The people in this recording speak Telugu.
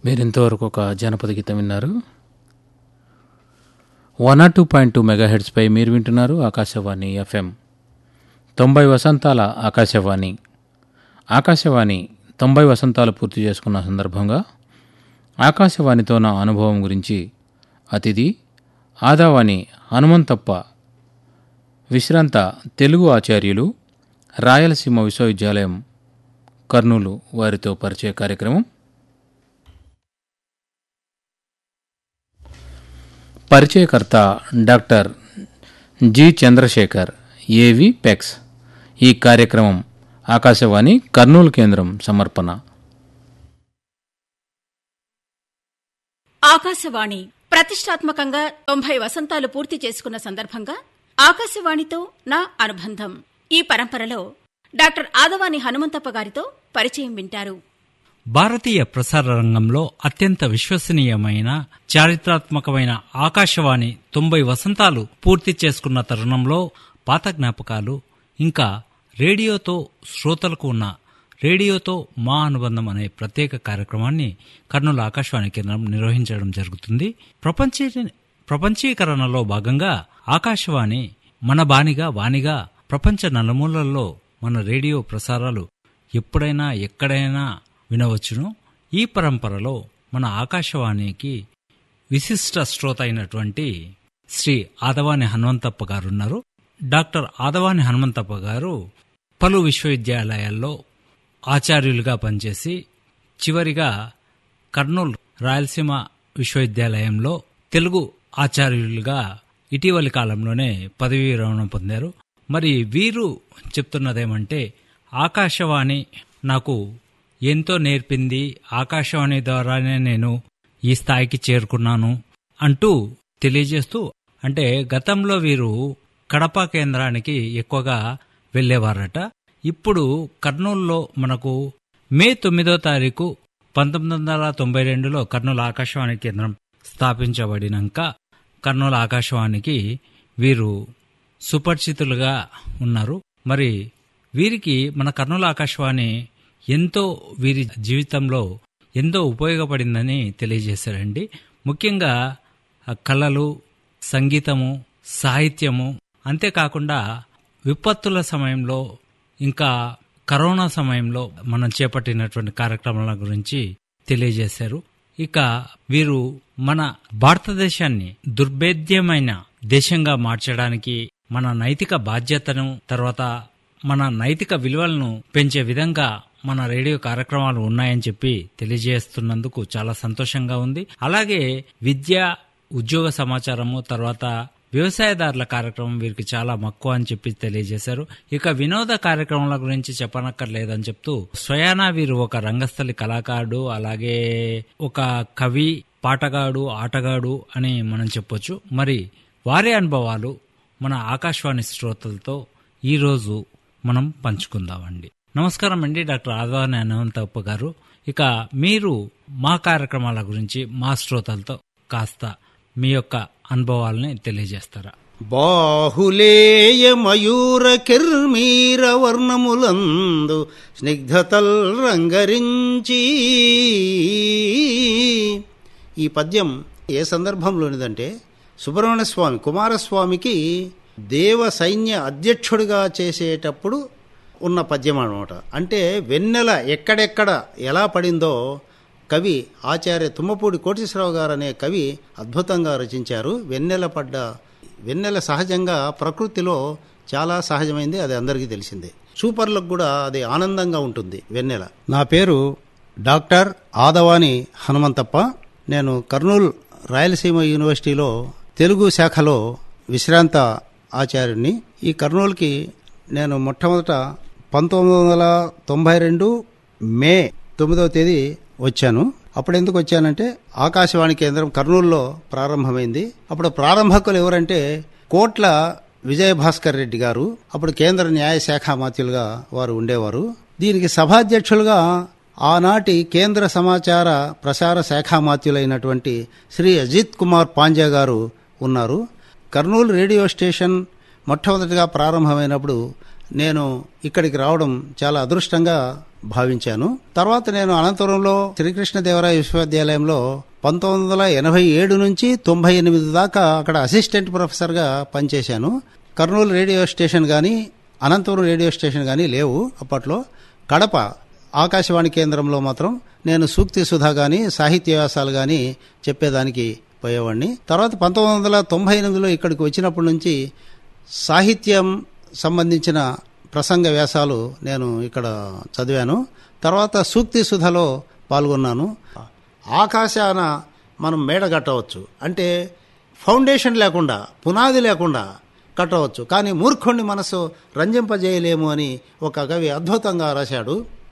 మీరు ఇంతవరకు ఒక జానపద గీతం విన్నారు one R two point two mega హెడ్స్పై మీరు వింటున్నారు ఆకాశవాణి ఎఫ్ఎం తొంభై వసంతాల ఆకాశవాణి ఆకాశవాణి తొంభై వసంతాలు పూర్తి చేసుకున్న సందర్భంగా ఆకాశవాణితో నా అనుభవం గురించి అతిథి ఆదావాణి హనుమంతప్ప విశ్రాంత తెలుగు ఆచార్యులు రాయలసీమ విశ్వవిద్యాలయం కర్నూలు వారితో పరిచయ కార్యక్రమం పరిచయకర్త డాక్టర్ జి చంద్రశేఖర్ ఏవి పెక్స్ ఈ కార్యక్రమం ఆకాశవాణి కర్నూలు కేంద్రం సమర్పణ ఆకాశవాణి ప్రతిష్టాత్మకంగా తొంభై వసంతాలు పూర్తి చేసుకున్న సందర్భంగా ఆకాశవాణితో నా అనుబంధం ఈ పరంపరలో డాక్టర్ ఆదవాని హనుమంతప్ప గారితో పరిచయం వింటారు భారతీయ ప్రసార రంగంలో అత్యంత విశ్వసనీయమైన చారిత్రాత్మకమైన ఆకాశవాణి తొంభై వసంతాలు పూర్తి చేసుకున్న తరుణంలో పాత జ్ఞాపకాలు ఇంకా రేడియోతో శ్రోతలకు ఉన్న రేడియోతో మా అనుబంధం అనే ప్రత్యేక కార్యక్రమాన్ని కర్నూలు ఆకాశవాణి కేంద్రం నిర్వహించడం జరుగుతుంది ప్రపంచ ప్రపంచీకరణలో భాగంగా ఆకాశవాణి మన బానిగా వాణిగా ప్రపంచ నలుమూలల్లో మన రేడియో ప్రసారాలు ఎప్పుడైనా ఎక్కడైనా వినవచ్చును ఈ పరంపరలో మన ఆకాశవాణికి విశిష్ట శ్రోత అయినటువంటి శ్రీ ఆదవాని హనుమంతప్ప గారు ఉన్నారు డాక్టర్ ఆదవాని హనుమంతప్ప గారు పలు విశ్వవిద్యాలయాల్లో ఆచార్యులుగా పనిచేసి చివరిగా కర్నూలు రాయలసీమ విశ్వవిద్యాలయంలో తెలుగు ఆచార్యులుగా ఇటీవలి కాలంలోనే పదవీ విరమణ పొందారు మరి వీరు చెప్తున్నదేమంటే ఆకాశవాణి నాకు ఎంతో నేర్పింది ఆకాశవాణి ద్వారానే నేను ఈ స్థాయికి చేరుకున్నాను అంటూ తెలియజేస్తూ అంటే గతంలో వీరు కడప కేంద్రానికి ఎక్కువగా వెళ్ళేవారట ఇప్పుడు కర్నూలులో మనకు మే తొమ్మిదో తారీఖు పంతొమ్మిది వందల తొంభై రెండులో కర్నూలు ఆకాశవాణి కేంద్రం స్థాపించబడినాక కర్నూలు ఆకాశవాణికి వీరు సుపరిచితులుగా ఉన్నారు మరి వీరికి మన కర్నూలు ఆకాశవాణి ఎంతో వీరి జీవితంలో ఎంతో ఉపయోగపడిందని తెలియజేశారండి ముఖ్యంగా కళలు సంగీతము సాహిత్యము అంతేకాకుండా విపత్తుల సమయంలో ఇంకా కరోనా సమయంలో మనం చేపట్టినటువంటి కార్యక్రమాల గురించి తెలియజేశారు ఇక వీరు మన భారతదేశాన్ని దుర్భేద్యమైన దేశంగా మార్చడానికి మన నైతిక బాధ్యతను తర్వాత మన నైతిక విలువలను పెంచే విధంగా మన రేడియో కార్యక్రమాలు ఉన్నాయని చెప్పి తెలియజేస్తున్నందుకు చాలా సంతోషంగా ఉంది అలాగే విద్య ఉద్యోగ సమాచారము తర్వాత వ్యవసాయదారుల కార్యక్రమం వీరికి చాలా మక్కువ అని చెప్పి తెలియజేశారు ఇక వినోద కార్యక్రమాల గురించి చెప్పనక్కర్లేదని చెప్తూ స్వయానా వీరు ఒక రంగస్థలి కళాకారుడు అలాగే ఒక కవి పాటగాడు ఆటగాడు అని మనం చెప్పొచ్చు మరి వారి అనుభవాలు మన ఆకాశవాణి శ్రోతలతో ఈరోజు మనం పంచుకుందామండి నమస్కారం అండి డాక్టర్ ఆదవాని అనంతప్ప గారు ఇక మీరు మా కార్యక్రమాల గురించి మా శ్రోతలతో కాస్త మీ యొక్క అనుభవాలని తెలియజేస్తారా బాహులేయ మయూర కిర్మీర వర్ణములందు స్నిగ్ధతల్ రంగరించి ఈ పద్యం ఏ సందర్భంలోనిదంటే సుబ్రహ్మణ్య స్వామి కుమారస్వామికి దేవ సైన్య అధ్యక్షుడిగా చేసేటప్పుడు ఉన్న పద్యం అనమాట అంటే వెన్నెల ఎక్కడెక్కడ ఎలా పడిందో కవి ఆచార్య తుమ్మపూడి కోటేశ్వరరావు గారు అనే కవి అద్భుతంగా రచించారు వెన్నెల పడ్డ వెన్నెల సహజంగా ప్రకృతిలో చాలా సహజమైంది అది అందరికీ తెలిసిందే సూపర్లకు కూడా అది ఆనందంగా ఉంటుంది వెన్నెల నా పేరు డాక్టర్ ఆదవాని హనుమంతప్ప నేను కర్నూలు రాయలసీమ యూనివర్సిటీలో తెలుగు శాఖలో విశ్రాంత ఆచార్యుని ఈ కర్నూలుకి నేను మొట్టమొదట పంతొమ్మిది వందల తొంభై రెండు మే తొమ్మిదవ తేదీ వచ్చాను అప్పుడు ఎందుకు వచ్చానంటే ఆకాశవాణి కేంద్రం కర్నూలులో ప్రారంభమైంది అప్పుడు ప్రారంభకులు ఎవరంటే కోట్ల విజయభాస్కర్ రెడ్డి గారు అప్పుడు కేంద్ర న్యాయశాఖ మాత్యులుగా వారు ఉండేవారు దీనికి సభాధ్యక్షులుగా ఆనాటి కేంద్ర సమాచార ప్రసార శాఖ మాత్యులైనటువంటి శ్రీ అజిత్ కుమార్ పాండ్యా గారు ఉన్నారు కర్నూలు రేడియో స్టేషన్ మొట్టమొదటిగా ప్రారంభమైనప్పుడు నేను ఇక్కడికి రావడం చాలా అదృష్టంగా భావించాను తర్వాత నేను అనంతపురంలో శ్రీకృష్ణదేవరాయ విశ్వవిద్యాలయంలో పంతొమ్మిది వందల ఎనభై ఏడు నుంచి తొంభై ఎనిమిది దాకా అక్కడ అసిస్టెంట్ ప్రొఫెసర్గా పనిచేశాను కర్నూలు రేడియో స్టేషన్ కానీ అనంతపురం రేడియో స్టేషన్ కానీ లేవు అప్పట్లో కడప ఆకాశవాణి కేంద్రంలో మాత్రం నేను సూక్తి సుధా కానీ సాహిత్య వ్యాసాలు కానీ చెప్పేదానికి పోయేవాడిని తర్వాత పంతొమ్మిది వందల తొంభై ఎనిమిదిలో ఇక్కడికి వచ్చినప్పటి నుంచి సాహిత్యం సంబంధించిన ప్రసంగ వ్యాసాలు నేను ఇక్కడ చదివాను తర్వాత సూక్తి సుధలో పాల్గొన్నాను ఆకాశాన మనం మేడ కట్టవచ్చు అంటే ఫౌండేషన్ లేకుండా పునాది లేకుండా కట్టవచ్చు కానీ మూర్ఖుణ్ణి మనసు రంజింపజేయలేము అని ఒక కవి అద్భుతంగా రాశాడు